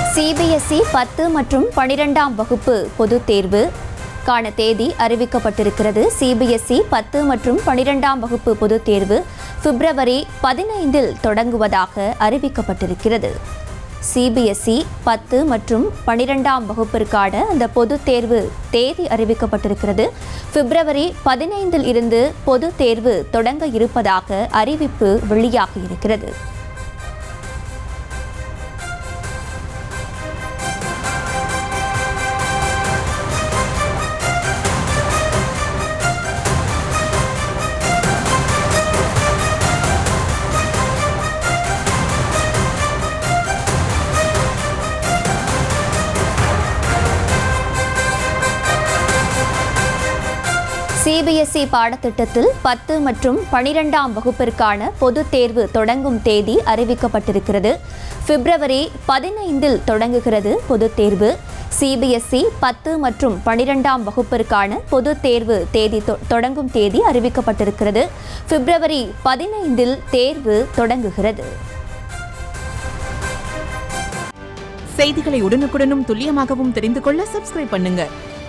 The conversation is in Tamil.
சிபிஎஸ்இ பத்து மற்றும் பனிரெண்டாம் வகுப்பு பொதுத் தேர்வு கான தேதி அறிவிக்கப்பட்டிருக்கிறது சிபிஎஸ்இ பத்து மற்றும் பனிரெண்டாம் வகுப்பு பொதுத் தேர்வு பிப்ரவரி பதினைந்தில் தொடங்குவதாக அறிவிக்கப்பட்டிருக்கிறது சிபிஎஸ்இ பத்து மற்றும் பனிரெண்டாம் வகுப்பிற்கான அந்த பொதுத் தேர்வு தேதி அறிவிக்கப்பட்டிருக்கிறது பிப்ரவரி பதினைந்தில் இருந்து பொதுத் தேர்வு தொடங்க இருப்பதாக அறிவிப்பு வெளியாகியிருக்கிறது சிபிஎஸ்இ பாடத்திட்டத்தில் பத்து மற்றும் பனிரெண்டாம் வகுப்பிற்கான பொதுத் தேர்வு தொடங்கும் தேதி அறிவிக்கப்பட்டிருக்கிறது பிப்ரவரி பதினைந்தில் தொடங்குகிறது பொதுத் தேர்வு சிபிஎஸ்இ பத்து மற்றும் பனிரெண்டாம் வகுப்பிற்கான பொதுத் தேர்வு தேதி தொ- தொடங்கும் தேதி அறிவிக்கப்பட்டிருக்கிறது பிப்ரவரி பதினைந்தில் தேர்வு தொடங்குகிறது செய்திகளை உடனுக்குடனும் துல்லியமாகவும் தெரிந்து கொள்ள சப்ஸ்கிரைப் பண்ணுங்க